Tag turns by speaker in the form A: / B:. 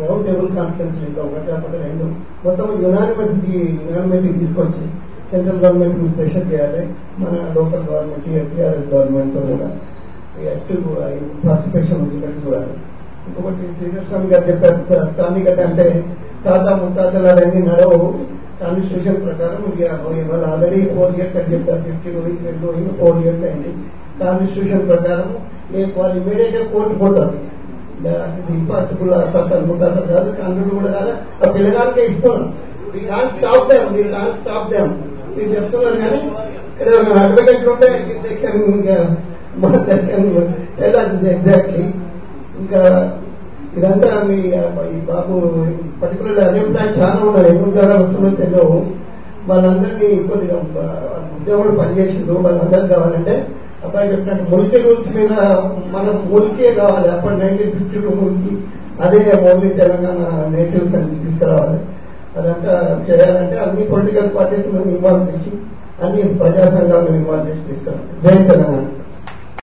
A: round table conference ఇంకా ఒకటి కాకపోతే రెండు మొత్తం యునానిమస్కి యునానిమస్కి తీసుకొచ్చి సెంట్రల్ గవర్నమెంట్ ప్రెషర్ చేయాలి మన లోకల్ గవర్నమెంట్ టీఆర్ఎస్ గవర్నమెంట్ తో కూడా యాక్టివ్ పార్టిసిపేషన్ ఉండేటట్టు చూడాలి ఇంకొకటి శ్రీధర్ స్వామి గారు చెప్పారు సార్, స్థానికత అంటే తాత ముత్తాతలు అవన్నీ నడవు కాన్స్టిట్యూషన్ ప్రకారం ఇక ఇవాళ ఆల్రెడీ ఫోర్ ఇయర్స్ అని చెప్పారు ఫిఫ్టీ రూపీస్ రెండు ఫోర్ ఇయర్స్ అయింది కాన్స్టిట్యూషన్ ప్రకారం నేను వాళ్ళు ఇమీడియట్ గా కోర్టు పోతారు ఇంపాసిబుల్ అసలు ముత్తాతలు కాదు కాంగ్రెస్ కూడా కాదు ఆ పిల్లగానికే ఇస్తున్నాం we can't stop them we can't stop them మీరు చెప్తున్నారు కానీ ఇక్కడ అడ్వకేట్ ఉంటే వెళ్ళాలి ఎగ్జాక్ట్లీ ఇంకా ఇదంతా మీ ఈ బాబు పర్టికులర్ అదే ప్లాన్ చాలా ఉన్నారు ఎన్ని ఉద్యోగాలు వస్తుందో తెలియవు వాళ్ళందరినీ కొద్దిగా ఉద్యోగులు పనిచేసిండ్రు వాళ్ళందరూ కావాలంటే అబ్బాయి చెప్పినట్టు ముల్కీ రూల్స్ మీద మనం ముల్కే కావాలి అప్పటి నైన్టీన్ ఫిఫ్టీ టూ ముల్కి అదే ఓన్లీ తెలంగాణ నేటివ్స్ అని తీసుకురావాలి అదంతా చేయాలంటే అన్ని పొలిటికల్ పార్టీస్ ఇన్వాల్వ్ చేసి అన్ని ప్రజా సంఘాలను ఇన్వాల్వ్ చేసి తీసుకురావాలి జై తెలంగాణ